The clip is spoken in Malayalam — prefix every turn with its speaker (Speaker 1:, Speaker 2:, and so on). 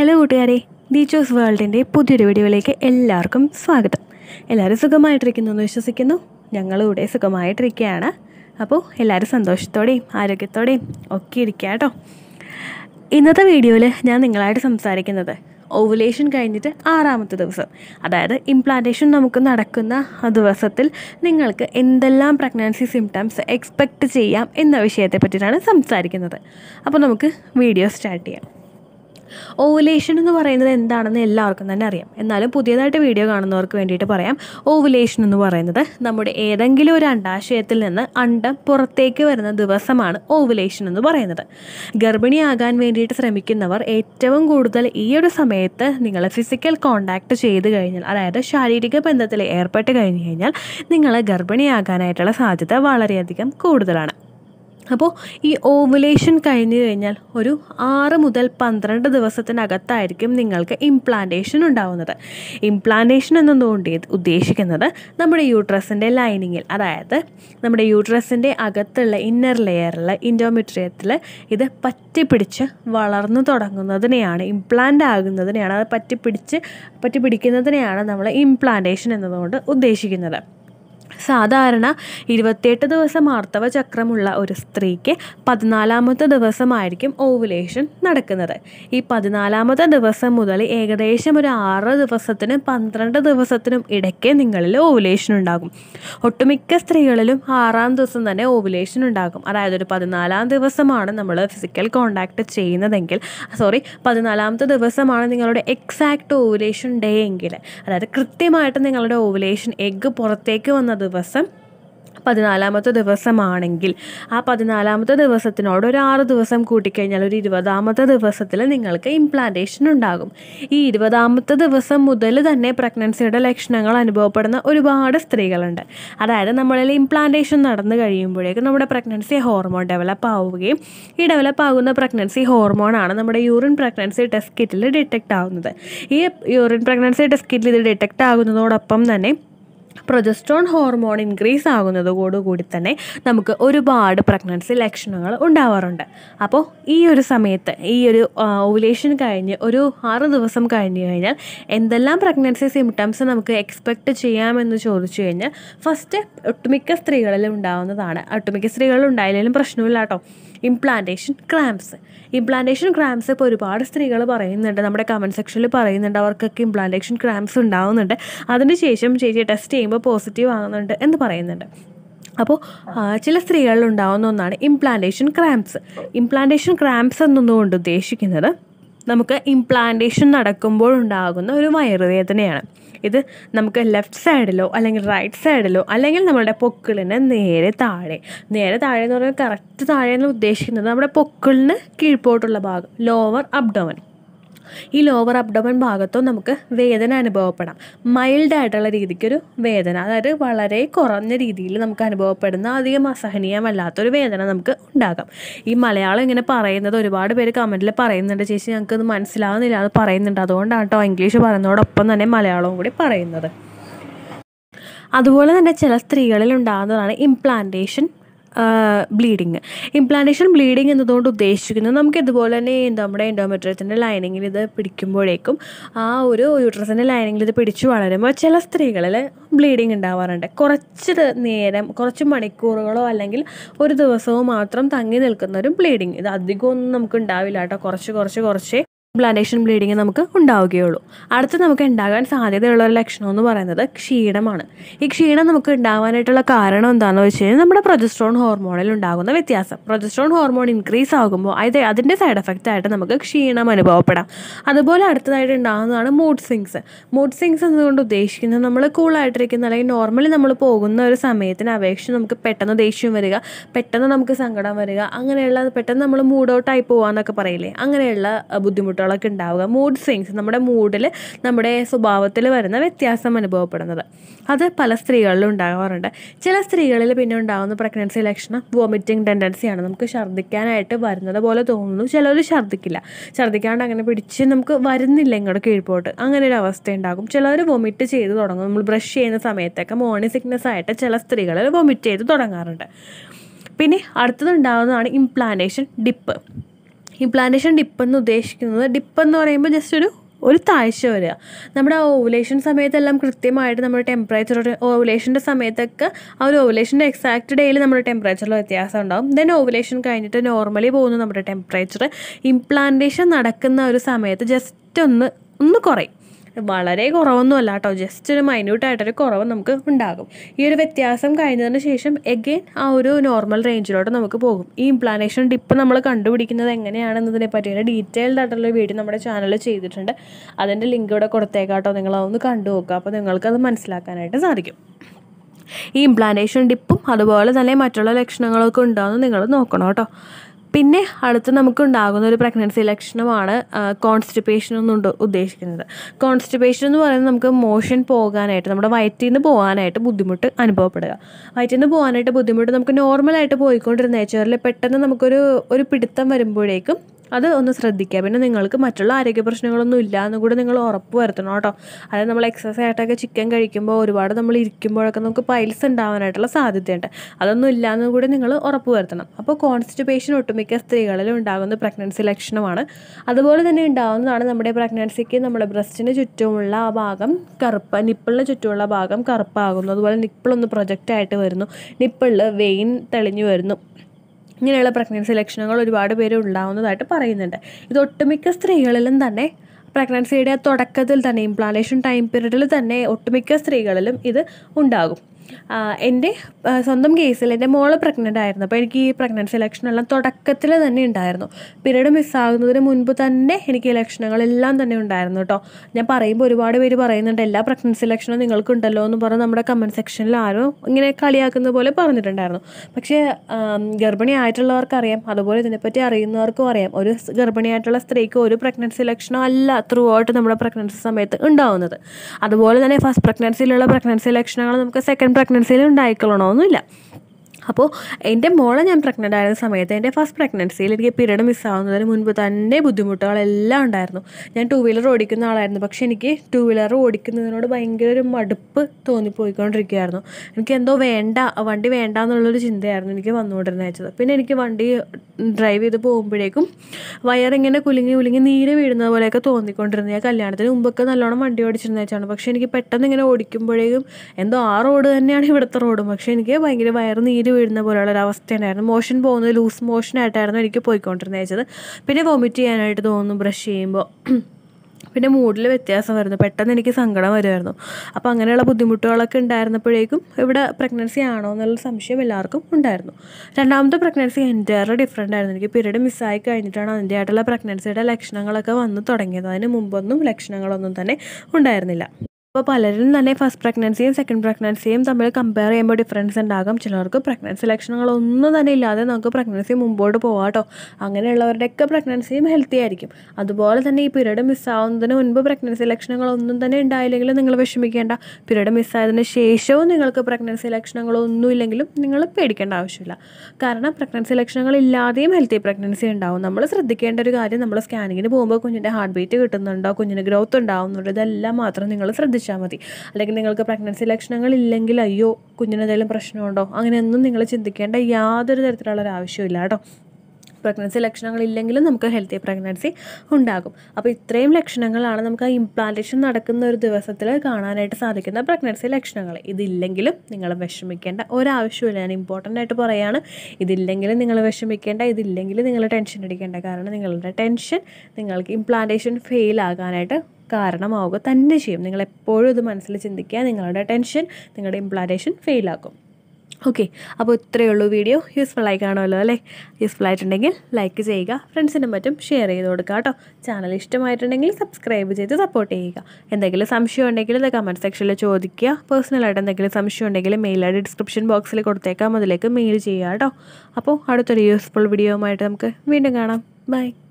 Speaker 1: ഹലോ കൂട്ടുകാരെ ടീച്ചേഴ്സ് വേൾഡിൻ്റെ പുതിയൊരു വീഡിയോയിലേക്ക് എല്ലാവർക്കും സ്വാഗതം എല്ലാവരും സുഖമായിട്ടിരിക്കുന്നു എന്ന് വിശ്വസിക്കുന്നു ഞങ്ങളും ഇവിടെ സുഖമായിട്ടിരിക്കുകയാണ് അപ്പോൾ എല്ലാവരും സന്തോഷത്തോടെയും ആരോഗ്യത്തോടെയും ഒക്കെ ഇരിക്കുക കേട്ടോ ഇന്നത്തെ വീഡിയോയിൽ ഞാൻ നിങ്ങളായിട്ട് സംസാരിക്കുന്നത് ഓവുലേഷൻ കഴിഞ്ഞിട്ട് ആറാമത്തെ ദിവസം അതായത് ഇംപ്ലാന്റേഷൻ നമുക്ക് നടക്കുന്ന ആ ദിവസത്തിൽ നിങ്ങൾക്ക് എന്തെല്ലാം പ്രഗ്നൻസി സിംറ്റംസ് എക്സ്പെക്റ്റ് ചെയ്യാം എന്ന വിഷയത്തെ പറ്റിയിട്ടാണ് സംസാരിക്കുന്നത് അപ്പോൾ നമുക്ക് വീഡിയോ സ്റ്റാർട്ട് ചെയ്യാം ഓവുലേഷൻ എന്ന് പറയുന്നത് എന്താണെന്ന് എല്ലാവർക്കും തന്നെ അറിയാം എന്നാലും പുതിയതായിട്ട് വീഡിയോ കാണുന്നവർക്ക് വേണ്ടിയിട്ട് പറയാം ഓവുലേഷൻ എന്ന് പറയുന്നത് നമ്മുടെ ഏതെങ്കിലും ഒരു അണ്ടാശയത്തിൽ നിന്ന് അണ്ടം പുറത്തേക്ക് വരുന്ന ദിവസമാണ് ഓവുലേഷൻ എന്ന് പറയുന്നത് ഗർഭിണിയാകാൻ വേണ്ടിയിട്ട് ശ്രമിക്കുന്നവർ ഏറ്റവും കൂടുതൽ ഈ ഒരു സമയത്ത് നിങ്ങൾ ഫിസിക്കൽ കോണ്ടാക്ട് ചെയ്ത് കഴിഞ്ഞാൽ അതായത് ശാരീരിക ബന്ധത്തിൽ ഏർപ്പെട്ട് കഴിഞ്ഞ് കഴിഞ്ഞാൽ നിങ്ങൾ ഗർഭിണിയാകാനായിട്ടുള്ള സാധ്യത വളരെയധികം കൂടുതലാണ് അപ്പോൾ ഈ ഓവുലേഷൻ കഴിഞ്ഞ് കഴിഞ്ഞാൽ ഒരു ആറ് മുതൽ പന്ത്രണ്ട് ദിവസത്തിനകത്തായിരിക്കും നിങ്ങൾക്ക് ഇംപ്ലാന്റേഷൻ ഉണ്ടാവുന്നത് ഇംപ്ലാന്റേഷൻ എന്നതുകൊണ്ട് ഉദ്ദേശിക്കുന്നത് നമ്മുടെ യൂട്രസിൻ്റെ ലൈനിങ്ങിൽ അതായത് നമ്മുടെ യൂട്രസിൻ്റെ അകത്തുള്ള ഇന്നർ ലെയറിൽ ഇൻഡോമെട്രിയത്തിൽ ഇത് പറ്റിപ്പിടിച്ച് വളർന്നു തുടങ്ങുന്നതിനെയാണ് ഇംപ്ലാന്റ് ആകുന്നതിനെയാണ് അത് പറ്റിപ്പിടിച്ച് പറ്റിപ്പിടിക്കുന്നതിനെയാണ് നമ്മൾ ഇംപ്ലാന്റേഷൻ എന്നതുകൊണ്ട് ഉദ്ദേശിക്കുന്നത് സാധാരണ ഇരുപത്തിയെട്ട് ദിവസം ആർത്തവ ചക്രമുള്ള ഒരു സ്ത്രീക്ക് പതിനാലാമത്തെ ദിവസമായിരിക്കും ഓവുലേഷൻ നടക്കുന്നത് ഈ പതിനാലാമത്തെ ദിവസം മുതൽ ഏകദേശം ഒരു ആറ് ദിവസത്തിനും പന്ത്രണ്ട് ദിവസത്തിനും ഇടയ്ക്ക് നിങ്ങളിൽ ഓവുലേഷൻ ഉണ്ടാകും ഒട്ടുമിക്ക സ്ത്രീകളിലും ആറാം ദിവസം തന്നെ ഓവുലേഷൻ ഉണ്ടാകും അതായത് ഒരു പതിനാലാം ദിവസമാണ് നമ്മൾ ഫിസിക്കൽ കോണ്ടാക്ട് ചെയ്യുന്നതെങ്കിൽ സോറി പതിനാലാമത്തെ ദിവസമാണ് നിങ്ങളുടെ എക്സാക്ട് ഓവുലേഷൻ ഡേ എങ്കിൽ അതായത് കൃത്യമായിട്ട് നിങ്ങളുടെ ഓവുലേഷൻ എഗ്ഗ് പുറത്തേക്ക് വന്ന ദിവസം പതിനാലാമത്തെ ദിവസമാണെങ്കിൽ ആ പതിനാലാമത്തെ ദിവസത്തിനോട് ഒരു ആറ് ദിവസം കൂട്ടിക്കഴിഞ്ഞാൽ ഒരു ഇരുപതാമത്തെ ദിവസത്തിൽ നിങ്ങൾക്ക് ഇംപ്ലാന്റേഷൻ ഉണ്ടാകും ഈ ഇരുപതാമത്തെ ദിവസം മുതൽ തന്നെ പ്രഗ്നൻസിയുടെ ലക്ഷണങ്ങൾ അനുഭവപ്പെടുന്ന ഒരുപാട് സ്ത്രീകളുണ്ട് അതായത് നമ്മളിൽ ഇംപ്ലാന്റേഷൻ നടന്നു കഴിയുമ്പോഴേക്കും നമ്മുടെ പ്രഗ്നൻസി ഹോർമോൺ ഡെവലപ്പ് ആവുകയും ഈ ഡെവലപ്പ് ആകുന്ന പ്രഗ്നൻസി ഹോർമോണാണ് നമ്മുടെ യൂറിൻ പ്രഗ്നൻസി ടെസ്റ്റ് കിറ്റിൽ ഡിറ്റക്റ്റ് ആവുന്നത് ഈ യൂറിൻ പ്രഗ്നൻസി ടെസ്റ്റ് കിറ്റിൽ ഇത് ഡിറ്റക്റ്റ് ആകുന്നതോടൊപ്പം തന്നെ പ്രൊജസ്ട്രോൺ ഹോർമോൺ ഇൻക്രീസ് ആകുന്നതോടുകൂടി തന്നെ നമുക്ക് ഒരുപാട് പ്രഗ്നൻസി ലക്ഷണങ്ങൾ ഉണ്ടാവാറുണ്ട് അപ്പോൾ ഈ ഒരു സമയത്ത് ഈ ഒരു ഓവുലേഷൻ കഴിഞ്ഞ് ഒരു ആറ് ദിവസം കഴിഞ്ഞ് കഴിഞ്ഞാൽ എന്തെല്ലാം പ്രഗ്നൻസി സിംറ്റംസ് നമുക്ക് എക്സ്പെക്റ്റ് ചെയ്യാമെന്ന് ചോദിച്ചു കഴിഞ്ഞാൽ ഫസ്റ്റ് ഒട്ടുമിക്ക സ്ത്രീകളിലും ഉണ്ടാവുന്നതാണ് ഒട്ടുമിക്ക സ്ത്രീകളിൽ ഉണ്ടായാലും പ്രശ്നമില്ല കേട്ടോ ഇംപ്ലാന്റേഷൻ ക്രാംസ് ഇംപ്ലാന്റേഷൻ ക്രാംസ് ഇപ്പോൾ ഒരുപാട് സ്ത്രീകൾ പറയുന്നുണ്ട് നമ്മുടെ കമൻറ്റ് സെക്ഷനിൽ പറയുന്നുണ്ട് അവർക്കൊക്കെ ഇംപ്ലാന്റേഷൻ ക്രാംസ് ഉണ്ടാവുന്നുണ്ട് അതിനുശേഷം ചേച്ചി ടെസ്റ്റ് ചെയ്യുമ്പോൾ പോസിറ്റീവ് ആകുന്നുണ്ട് എന്ന് പറയുന്നുണ്ട് അപ്പോൾ ചില സ്ത്രീകളിൽ ഉണ്ടാകുന്ന ഒന്നാണ് ഇംപ്ലാന്റേഷൻ ക്രാംസ് ഇംപ്ലാന്റേഷൻ ക്രാംസ് എന്നതുകൊണ്ട് ഉദ്ദേശിക്കുന്നത് നമുക്ക് ഇംപ്ലാന്റേഷൻ നടക്കുമ്പോൾ ഉണ്ടാകുന്ന ഒരു വയറുവേദനയാണ് ഇത് നമുക്ക് ലെഫ്റ്റ് സൈഡിലോ അല്ലെങ്കിൽ റൈറ്റ് സൈഡിലോ അല്ലെങ്കിൽ നമ്മുടെ പൊക്കിളിന് നേരെ താഴെ നേരെ താഴെ എന്ന് പറയുന്നത് കറക്റ്റ് താഴെ എന്ന് ഉദ്ദേശിക്കുന്നത് നമ്മുടെ പൊക്കിളിന് കീഴ്പോട്ടുള്ള ഭാഗം ലോവർ അബ്ഡോമൻ ഈ ലോവർ അബ്ഡോമൻ ഭാഗത്തോ നമുക്ക് വേദന അനുഭവപ്പെടാം മൈൽഡ് ആയിട്ടുള്ള രീതിക്കൊരു വേദന അതായത് വളരെ കുറഞ്ഞ രീതിയിൽ നമുക്ക് അനുഭവപ്പെടുന്ന അധികം അസഹനീയമല്ലാത്തൊരു വേദന നമുക്ക് ഉണ്ടാകാം ഈ മലയാളം ഇങ്ങനെ പറയുന്നത് ഒരുപാട് പേര് കമൻറ്റിൽ പറയുന്നുണ്ട് ചേച്ചി ഞങ്ങൾക്കത് മനസ്സിലാവുന്നില്ല അത് പറയുന്നുണ്ട് അതുകൊണ്ടാണ് കേട്ടോ ഇംഗ്ലീഷ് പറയുന്നതോടൊപ്പം തന്നെ മലയാളവും കൂടി പറയുന്നത് അതുപോലെ തന്നെ ചില സ്ത്രീകളിൽ ഉണ്ടാകുന്നതാണ് ഇംപ്ലാന്റേഷൻ ബ്ലീഡിങ് ഇംപ്ലാന്റേഷൻ ബ്ലീഡിങ് എന്നതുകൊണ്ട് ഉദ്ദേശിക്കുന്നത് നമുക്ക് ഇതുപോലെ തന്നെ നമ്മുടെ എൻഡോമെട്രിയത്തിൻ്റെ ലൈനിങ്ങിൽ ഇത് പിടിക്കുമ്പോഴേക്കും ആ ഒരു യൂട്രസിൻ്റെ ലൈനിങ്ങിൽ ഇത് പിടിച്ചു വളരുമ്പോൾ ചില സ്ത്രീകളിൽ ബ്ലീഡിങ് ഉണ്ടാവാറുണ്ട് കുറച്ച് നേരം കുറച്ച് മണിക്കൂറുകളോ അല്ലെങ്കിൽ ഒരു ദിവസമോ മാത്രം തങ്ങി നിൽക്കുന്ന ഒരു ബ്ലീഡിങ് ഇത് അധികമൊന്നും നമുക്ക് ഉണ്ടാവില്ല കേട്ടോ കുറച്ച് കുറച്ച് കുറച്ച് ബ്ലാൻഡേഷൻ ബ്ലീഡിങ് നമുക്ക് ഉണ്ടാവുകയുള്ളൂ അടുത്ത് നമുക്ക് ഉണ്ടാകാൻ സാധ്യതയുള്ള ഒരു ലക്ഷണം എന്ന് പറയുന്നത് ക്ഷീണമാണ് ഈ ക്ഷീണം നമുക്ക് ഉണ്ടാവാനായിട്ടുള്ള കാരണം എന്താണെന്ന് വെച്ച് കഴിഞ്ഞാൽ നമ്മുടെ പ്രൊജസ്ട്രോൺ ഹോർമോണിൽ ഉണ്ടാകുന്ന വ്യത്യാസം പ്രൊജസ്ട്രോൺ ഹോർമോൺ ഇൻക്രീസ് ആകുമ്പോൾ അത് അതിൻ്റെ സൈഡ് എഫക്റ്റ് ആയിട്ട് നമുക്ക് ക്ഷീണം അനുഭവപ്പെടാം അതുപോലെ അടുത്തതായിട്ട് ഉണ്ടാകുന്നതാണ് മൂഡ് സ്വിങ്സ് മൂഡ് സ്വിങ്സ് എന്നതുകൊണ്ട് ഉദ്ദേശിക്കുന്നത് നമ്മൾ കൂളായിട്ടിരിക്കുന്ന അല്ലെങ്കിൽ നോർമലി നമ്മൾ പോകുന്ന ഒരു സമയത്തിന് അപേക്ഷിച്ച് നമുക്ക് പെട്ടെന്ന് ദേഷ്യം വരിക പെട്ടെന്ന് നമുക്ക് സങ്കടം വരിക അങ്ങനെയുള്ള പെട്ടെന്ന് നമ്മൾ മൂഡ് ഔട്ടായി പോകാമെന്നൊക്കെ പറയില്ലേ അങ്ങനെയുള്ള ബുദ്ധിമുട്ടുകൾ ബുദ്ധിമുട്ടുകളൊക്കെ ഉണ്ടാവുക മൂഡ് സ്വിങ്സ് നമ്മുടെ മൂഡിൽ നമ്മുടെ സ്വഭാവത്തിൽ വരുന്ന വ്യത്യാസം അനുഭവപ്പെടുന്നത് അത് പല സ്ത്രീകളിലും ഉണ്ടാകാറുണ്ട് ചില സ്ത്രീകളിൽ പിന്നെ ഉണ്ടാകുന്ന പ്രഗ്നൻസി ലക്ഷണം വോമിറ്റിംഗ് ടെൻഡൻസിയാണ് നമുക്ക് ഛർദ്ദിക്കാനായിട്ട് വരുന്നത് പോലെ തോന്നുന്നു ചിലർ ഛർദ്ദിക്കില്ല ഛർദ്ദിക്കാണ്ട് അങ്ങനെ പിടിച്ച് നമുക്ക് വരുന്നില്ല ഇങ്ങോട്ട് കീഴ്പോട്ട് അങ്ങനെ ഒരു അവസ്ഥ ഉണ്ടാകും ചിലർ വൊമിറ്റ് ചെയ്ത് തുടങ്ങും നമ്മൾ ബ്രഷ് ചെയ്യുന്ന സമയത്തൊക്കെ മോർണിംഗ് സിക്നസ് ആയിട്ട് ചില സ്ത്രീകൾ വൊമിറ്റ് ചെയ്ത് തുടങ്ങാറുണ്ട് പിന്നെ അടുത്തത് ഉണ്ടാകുന്നതാണ് ഇംപ്ലാന്റേഷൻ ഡിപ്പ് ഇംപ്ലാന്റേഷൻ ഡിപ്പ് എന്ന് ഉദ്ദേശിക്കുന്നത് ഡിപ്പ് എന്ന് പറയുമ്പോൾ ജസ്റ്റ് ഒരു ഒരു താഴ്ച വരിക നമ്മുടെ ആ ഓവുലേഷൻ സമയത്തെല്ലാം കൃത്യമായിട്ട് നമ്മുടെ ടെമ്പറേച്ചർ ഓവുലേഷൻ്റെ സമയത്തൊക്കെ ആ ഒരു ഓവുലേഷൻ്റെ എക്സാക്ട് ഡേയിൽ നമ്മുടെ ടെമ്പറേച്ചറിൽ വ്യത്യാസം ഉണ്ടാവും ദെൻ ഓവുലേഷൻ കഴിഞ്ഞിട്ട് നോർമലി പോകുന്ന നമ്മുടെ ടെമ്പറേച്ചർ ഇംപ്ലാന്റേഷൻ നടക്കുന്ന ഒരു സമയത്ത് ജസ്റ്റ് ഒന്ന് ഒന്ന് കുറയും വളരെ കുറവൊന്നുമല്ല കേട്ടോ ജസ്റ്റ് ഒരു മൈന്യൂട്ടായിട്ടൊരു കുറവ് നമുക്ക് ഉണ്ടാകും ഈ ഒരു വ്യത്യാസം കഴിഞ്ഞതിന് ശേഷം എഗെയിൻ ആ ഒരു നോർമൽ റേഞ്ചിലോട്ട് നമുക്ക് പോകും ഈ ഇംപ്ലാന്റേഷൻ ഡിപ്പ് നമ്മൾ കണ്ടുപിടിക്കുന്നത് എങ്ങനെയാണെന്നതിനെ പറ്റിയൊരു ഡീറ്റെയിൽഡ് ആയിട്ടുള്ള വീഡിയോ നമ്മുടെ ചാനലിൽ ചെയ്തിട്ടുണ്ട് അതിൻ്റെ ലിങ്ക് ഇവിടെ കൊടുത്തേക്കാം കേട്ടോ നിങ്ങൾ അതൊന്ന് കണ്ടു നോക്കുക അപ്പോൾ നിങ്ങൾക്കത് മനസ്സിലാക്കാനായിട്ട് സാധിക്കും ഈ ഇംപ്ലാന്റേഷൻ ഡിപ്പും അതുപോലെ തന്നെ മറ്റുള്ള ലക്ഷണങ്ങളൊക്കെ ഉണ്ടാകുമെന്ന് നിങ്ങൾ നോക്കണം കേട്ടോ പിന്നെ അടുത്ത് നമുക്ക് ഉണ്ടാകുന്ന ഒരു പ്രഗ്നൻസി ലക്ഷണമാണ് കോൺസ്റ്റിപ്പേഷൻ എന്നുണ്ട് ഉദ്ദേശിക്കുന്നത് കോൺസ്റ്റിപ്പേഷൻ എന്ന് പറയുന്നത് നമുക്ക് മോഷൻ പോകാനായിട്ട് നമ്മുടെ വയറ്റിൽ നിന്ന് പോകാനായിട്ട് ബുദ്ധിമുട്ട് അനുഭവപ്പെടുക വയറ്റിൽ നിന്ന് പോകാനായിട്ട് ബുദ്ധിമുട്ട് നമുക്ക് നോർമലായിട്ട് പോയിക്കൊണ്ടിരുന്ന നേച്ചറിൽ പെട്ടെന്ന് നമുക്കൊരു ഒരു പിടുത്തം വരുമ്പോഴേക്കും അത് ഒന്ന് ശ്രദ്ധിക്കുക പിന്നെ നിങ്ങൾക്ക് മറ്റുള്ള ആരോഗ്യ പ്രശ്നങ്ങളൊന്നും ഇല്ല എന്നും കൂടി നിങ്ങൾ ഉറപ്പ് വരുത്തണം കേട്ടോ അതായത് നമ്മൾ എക്സസൈസ് ആയിട്ടൊക്കെ ചിക്കൻ കഴിക്കുമ്പോൾ ഒരുപാട് നമ്മൾ ഇരിക്കുമ്പോഴൊക്കെ നമുക്ക് പൈൽസ് ഉണ്ടാവാനായിട്ടുള്ള സാധ്യതയുണ്ട് അതൊന്നും ഇല്ല എന്നും കൂടി നിങ്ങൾ ഉറപ്പ് വരുത്തണം അപ്പോൾ കോൺസ്റ്റിപ്പേഷൻ ഒട്ടുമിക്ക സ്ത്രീകളിലും ഉണ്ടാകുന്ന പ്രഗ്നൻസി ലക്ഷണമാണ് അതുപോലെ തന്നെ ഉണ്ടാകുന്നതാണ് നമ്മുടെ പ്രഗ്നൻസിക്ക് നമ്മുടെ ബ്രസ്റ്റിന് ചുറ്റുമുള്ള ആ ഭാഗം കറുപ്പ് നിപ്പിളിന് ചുറ്റുമുള്ള ഭാഗം കറുപ്പാകുന്നു അതുപോലെ നിപ്പിളൊന്ന് പ്രൊജക്റ്റ് ആയിട്ട് വരുന്നു നിപ്പിളിൽ വെയിൻ തെളിഞ്ഞു വരുന്നു ഇങ്ങനെയുള്ള പ്രഗ്നൻസി ലക്ഷണങ്ങൾ ഒരുപാട് പേര് ഉണ്ടാവുന്നതായിട്ട് പറയുന്നുണ്ട് ഇത് ഒട്ടുമിക്ക സ്ത്രീകളിലും തന്നെ പ്രഗ്നൻസിയുടെ തുടക്കത്തിൽ തന്നെ ഇംപ്ലാന്റേഷൻ ടൈം പീരീഡിൽ തന്നെ ഒട്ടുമിക്ക സ്ത്രീകളിലും ഇത് ഉണ്ടാകും എൻ്റെ സ്വന്തം കേസിൽ എൻ്റെ മോള് പ്രഗ്നൻ്റ് ആയിരുന്നു അപ്പോൾ എനിക്ക് ഈ പ്രഗ്നൻസി ലക്ഷണമെല്ലാം തുടക്കത്തിൽ തന്നെ ഉണ്ടായിരുന്നു പീരീഡ് മിസ്സാകുന്നതിന് മുൻപ് തന്നെ എനിക്ക് ഈ ലക്ഷണങ്ങളെല്ലാം തന്നെ ഉണ്ടായിരുന്നു കേട്ടോ ഞാൻ പറയുമ്പോൾ ഒരുപാട് പേര് പറയുന്നുണ്ട് എല്ലാ പ്രഗ്നൻസി ലക്ഷണവും നിങ്ങൾക്കുണ്ടല്ലോ എന്ന് പറഞ്ഞ് നമ്മുടെ കമൻറ്റ് സെക്ഷനിൽ ആരോ ഇങ്ങനെ കളിയാക്കുന്ന പോലെ പറഞ്ഞിട്ടുണ്ടായിരുന്നു പക്ഷേ ഗർഭിണി ആയിട്ടുള്ളവർക്കറിയാം അതുപോലെ ഇതിനെപ്പറ്റി അറിയുന്നവർക്കും അറിയാം ഒരു ഗർഭിണിയായിട്ടുള്ള സ്ത്രീക്ക് ഒരു പ്രഗ്നൻസി ലക്ഷണം അല്ല ത്രൂ ഔട്ട് നമ്മുടെ പ്രഗ്നൻസി സമയത്ത് ഉണ്ടാവുന്നത് അതുപോലെ തന്നെ ഫസ്റ്റ് പ്രഗ്നൻസിയിലുള്ള പ്രഗ്നൻസി ലക്ഷണങ്ങൾ നമുക്ക് സെക്കൻഡ് പ്രഗ്നൻസിയിൽ ഉണ്ടായിക്കൊള്ളണമെന്നില്ല അപ്പോൾ എൻ്റെ മോളെ ഞാൻ പ്രഗ്നൻ്റ് ആയിരുന്ന സമയത്ത് എൻ്റെ ഫസ്റ്റ് പ്രഗ്നൻസിയിൽ എനിക്ക് പീരീഡ് മിസ്സാവുന്നതിന് മുൻപ് തന്നെ ബുദ്ധിമുട്ടുകളെല്ലാം ഉണ്ടായിരുന്നു ഞാൻ ടൂ വീലർ ഓടിക്കുന്ന ആളായിരുന്നു പക്ഷേ എനിക്ക് ടൂ വീലർ ഓടിക്കുന്നതിനോട് ഭയങ്കര ഒരു മടുപ്പ് തോന്നിപ്പോയിക്കൊണ്ടിരിക്കുകയായിരുന്നു എനിക്ക് എന്തോ വേണ്ട വണ്ടി വേണ്ട എന്നുള്ളൊരു ചിന്തയായിരുന്നു എനിക്ക് വന്നുകൊണ്ടിരുന്നത് വെച്ചത് പിന്നെ എനിക്ക് വണ്ടി ഡ്രൈവ് ചെയ്ത് പോകുമ്പോഴേക്കും വയറിങ്ങനെ കുലുങ്ങി കുലുങ്ങി നീര് വീഴുന്നത് പോലെയൊക്കെ തോന്നിക്കൊണ്ടിരുന്നത് ഞാൻ കല്യാണത്തിന് മുമ്പൊക്കെ നല്ലോണം വണ്ടി ഓടിച്ചിരുന്ന വെച്ചാണ് പക്ഷേ എനിക്ക് പെട്ടെന്ന് ഇങ്ങനെ ഓടിക്കുമ്പോഴേക്കും എന്തോ ആ റോഡ് തന്നെയാണ് ഇവിടുത്തെ റോഡും പക്ഷേ എനിക്ക് ഭയങ്കര വയറ് നീര് വീഴുന്ന പോലെയുള്ള ഒരു അവസ്ഥയുണ്ടായിരുന്നു മോഷൻ പോകുന്നത് ലൂസ് മോഷനായിട്ടായിരുന്നു എനിക്ക് പോയിക്കൊണ്ടിരുന്നത് വെച്ചത് പിന്നെ വൊമിറ്റ് ചെയ്യാനായിട്ട് തോന്നുന്നു ബ്രഷ് ചെയ്യുമ്പോൾ പിന്നെ മൂഡിൽ വ്യത്യാസം വരുന്നു പെട്ടെന്ന് എനിക്ക് സങ്കടം വരുമായിരുന്നു അപ്പോൾ അങ്ങനെയുള്ള ബുദ്ധിമുട്ടുകളൊക്കെ ഉണ്ടായിരുന്നപ്പോഴേക്കും ഇവിടെ പ്രഗ്നൻസി ആണോ എന്നുള്ള സംശയം എല്ലാവർക്കും ഉണ്ടായിരുന്നു രണ്ടാമത്തെ പ്രഗ്നൻസി എൻ്റയർ ഡിഫറെൻ്റ് ആയിരുന്നു എനിക്ക് പീരീഡ് മിസ്സായി കഴിഞ്ഞിട്ടാണ് അതിൻ്റെ ആയിട്ടുള്ള പ്രഗ്നൻസിയുടെ ലക്ഷണങ്ങളൊക്കെ വന്ന് തുടങ്ങിയത് അതിന് മുമ്പൊന്നും ലക്ഷണങ്ങളൊന്നും തന്നെ ഉണ്ടായിരുന്നില്ല അപ്പോൾ പലരും തന്നെ ഫസ്റ്റ് പ്രഗ്നൻസിയും സെക്കൻഡ് പ്രഗ്നൻസിയും തമ്മിൽ കമ്പയർ ചെയ്യുമ്പോൾ ഡിഫറൻസ് ഉണ്ടാകും ചിലർക്ക് പ്രഗ്നൻസി ലക്ഷണങ്ങളൊന്നും തന്നെ ഇല്ലാതെ നമുക്ക് പ്രഗ്നൻസി മുമ്പോട്ട് പോകാം കേട്ടോ അങ്ങനെയുള്ളവരുടെയൊക്കെ പ്രഗ്നൻസിയും ഹെൽത്തി ആയിരിക്കും അതുപോലെ തന്നെ ഈ പീരീഡ് മിസ്സാവുന്നതിന് മുൻപ് പ്രഗ്നൻസി ലക്ഷണങ്ങളൊന്നും തന്നെ ഉണ്ടായില്ലെങ്കിൽ നിങ്ങൾ വിഷമിക്കേണ്ട പീരീഡ് മിസ്സായതിന് ശേഷവും നിങ്ങൾക്ക് പ്രഗ്നൻസി ലക്ഷണങ്ങളൊന്നും ഇല്ലെങ്കിലും നിങ്ങൾ പേടിക്കേണ്ട ആവശ്യമില്ല കാരണം പ്രഗ്നൻസി ലക്ഷണങ്ങൾ ഇല്ലാതെയും ഹെൽത്തി പ്രഗ്നൻസി ഉണ്ടാവും നമ്മൾ ശ്രദ്ധിക്കേണ്ട ഒരു കാര്യം നമ്മൾ സ്കാനിങ്ങിന് പോകുമ്പോൾ കുഞ്ഞിൻ്റെ ഹാർട്ട് ബീറ്റ് കിട്ടുന്നുണ്ടോ കുഞ്ഞിന് ഗ്രോത്ത് ഉണ്ടാവുന്നുണ്ടോ ഇതെല്ലാം മാത്രം നിങ്ങൾ ശ്രദ്ധിച്ചാൽ മതി അല്ലെങ്കിൽ നിങ്ങൾക്ക് പ്രഗ്നൻസി ലക്ഷണങ്ങൾ ഇല്ലെങ്കിൽ അയ്യോ കുഞ്ഞിന് എന്തെങ്കിലും പ്രശ്നമുണ്ടോ അങ്ങനെയൊന്നും നിങ്ങൾ ചിന്തിക്കേണ്ട യാതൊരു തരത്തിലുള്ള ഒരു ആവശ്യമില്ല കേട്ടോ പ്രഗ്നൻസി ലക്ഷണങ്ങൾ ഇല്ലെങ്കിലും നമുക്ക് ഹെൽത്തി പ്രഗ്നൻസി ഉണ്ടാകും അപ്പോൾ ഇത്രയും ലക്ഷണങ്ങളാണ് നമുക്ക് ആ ഇംപ്ലാന്റേഷൻ നടക്കുന്ന ഒരു ദിവസത്തിൽ കാണാനായിട്ട് സാധിക്കുന്ന പ്രഗ്നൻസി ലക്ഷണങ്ങൾ ഇതില്ലെങ്കിലും നിങ്ങൾ വിഷമിക്കേണ്ട ഒരാവശ്യമില്ല ഞാൻ ഇമ്പോർട്ടൻ്റ് ആയിട്ട് പറയുകയാണ് ഇതില്ലെങ്കിലും നിങ്ങൾ വിഷമിക്കേണ്ട ഇതില്ലെങ്കിലും നിങ്ങൾ ടെൻഷൻ അടിക്കേണ്ട കാരണം നിങ്ങളുടെ ടെൻഷൻ നിങ്ങൾക്ക് ഇംപ്ലാന്റേഷൻ ഫെയിൽ ആകാനായിട്ട് കാരണമാവുക തന്നെ ചെയ്യും നിങ്ങൾ എപ്പോഴും ഇത് മനസ്സിൽ ചിന്തിക്കുക നിങ്ങളുടെ ടെൻഷൻ നിങ്ങളുടെ ഇംപ്ലാന്റേഷൻ ഫെയിലാക്കും ഓക്കെ അപ്പോൾ ഇത്രയേ ഉള്ളൂ വീഡിയോ യൂസ്ഫുൾ ആയി കാണുമല്ലോ അല്ലേ യൂസ്ഫുൾ ആയിട്ടുണ്ടെങ്കിൽ ലൈക്ക് ചെയ്യുക ഫ്രണ്ട്സിനും മറ്റും ഷെയർ ചെയ്ത് കൊടുക്കുക കേട്ടോ ചാനൽ ഇഷ്ടമായിട്ടുണ്ടെങ്കിൽ സബ്സ്ക്രൈബ് ചെയ്ത് സപ്പോർട്ട് ചെയ്യുക എന്തെങ്കിലും സംശയം ഉണ്ടെങ്കിൽ ഇത് കമൻറ്റ് സെക്ഷനിൽ ചോദിക്കുക പേഴ്സണലായിട്ട് എന്തെങ്കിലും സംശയം ഉണ്ടെങ്കിൽ മെയിൽ ഐ ഡി ഡിസ്ക്രിപ്ഷൻ ബോക്സിൽ കൊടുത്തേക്കാം അതിലേക്ക് മെയിൽ ചെയ്യുക കേട്ടോ അപ്പോൾ അടുത്തൊരു യൂസ്ഫുൾ വീഡിയോയുമായിട്ട് നമുക്ക് വീണ്ടും കാണാം ബൈ